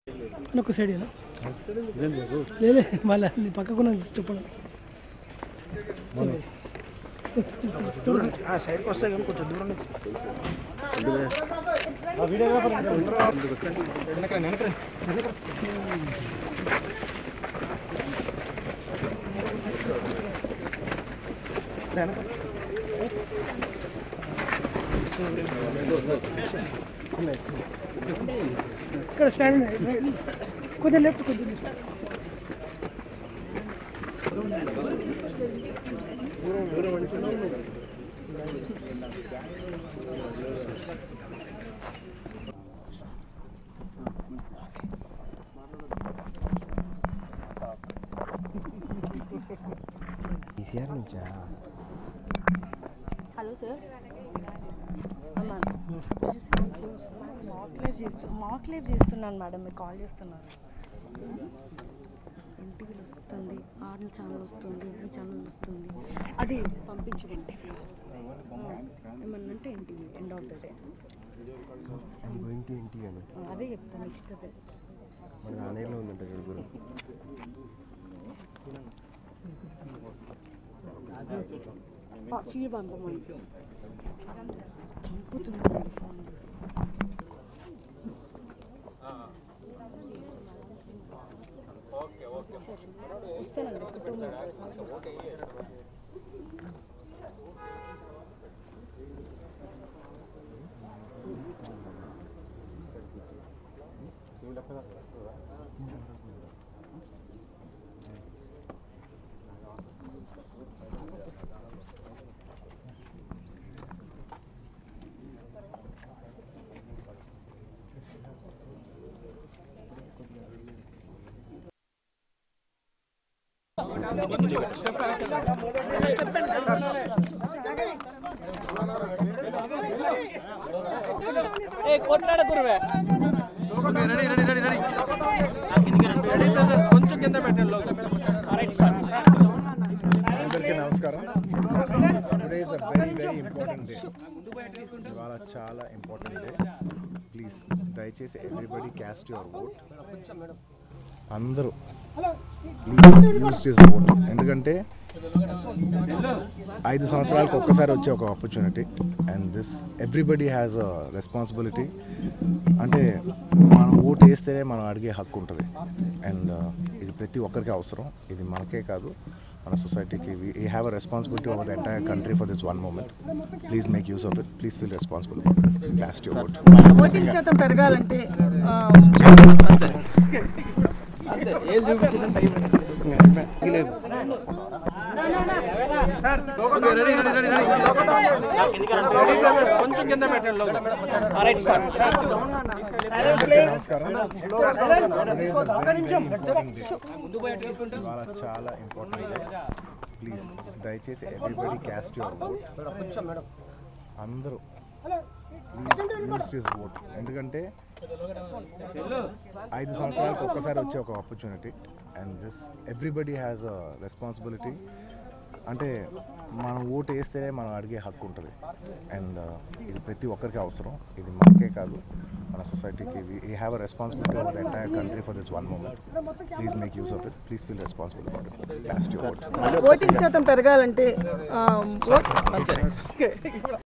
ఒక సైడ్ లేలే మళ్ళీ నీ పక్కకున్న చెప్పడం సైడ్కి వస్తే కానీ కొంచెం దూరం ఇక్కడ స్టాండ్ కొంచెం లెఫ్ట్ కొంచెం left. ఈసీఆర్ నుంచా హలో సార్ మాక్ లైవ్ చేస్తు మాక్ లైవ్ చేస్తున్నాను మేడం మీరు కాల్ చేస్తున్నారు ఎన్టీవీలో వస్తుంది ఆర్ఎల్ ఛానల్ వస్తుంది ఈ ఛానల్ వస్తుంది అది పంపించండి ఎన్టీవీ వస్తుంది ఏమన్నా అంటే NTV end of the day going to ఇంటి అని అదే చెప్తాను నెక్స్ట్ అదే మన నానేలో ఉందంట గురుగురు ఫీల్ పంపమని చంపుతున్నాను ఫోన్ వస్తానండి ఒక టూ మినిట్స్ కొంచెం కింద పెట్టండి లోగో అందరికీ నమస్కారం today is a very very important day ఇవాళ చాలా ఇంపార్టెంట్ డే ప్లీజ్ దయచేసి ఎవ్రీబడి క్యాస్ట్ యువర్ ఓట్ అందరూ ప్లీజ్ యూజ్ చేసే ఓట్ ఎందుకంటే ఐదు సంవత్సరాలకు ఒక్కసారి వచ్చే ఒక opportunity and this everybody has a responsibility అంటే మనం ఓటు వేస్తేనే మనం అడిగే హక్కు ఉంటుంది అండ్ ఇది ప్రతి ఒక్కరికి అవసరం ఇది మనకే కాదు మన సొసైటీకి we have a responsibility over the entire country for this one moment please make use of it please feel responsible last your vote voting శాతం పెరగాలంటే ఆ, కొంచెం కింద పెట్టండి లోగో అందరికీ నమస్కారం Today is a very, very important day. ఇవాళ చాలా ఇంపార్టెంట్ డే ప్లీజ్ దయచేసి ఎవ్రీబడి క్యాస్ట్ యువర్ ఓట్ అందరూ ప్లీజ్ యూజ్ దిస్ ఓట్ ఎందుకంటే ఐదు సంవత్సరాలకు ఒక్కసారి వచ్చే ఒక opportunity and this everybody has a responsibility అంటే మనం ఓటు వేస్తేనే మనం అడిగే హక్కు ఉంటుంది అండ్ ఇది ప్రతి ఒక్కరికి అవసరం ఇది మనకే కాదు మన సొసైటీకి we have a responsibility over the entire country for this one moment please make use of it please feel responsible about it last your vote voting శాతం పెరగాలంటే ఆ, ఓట్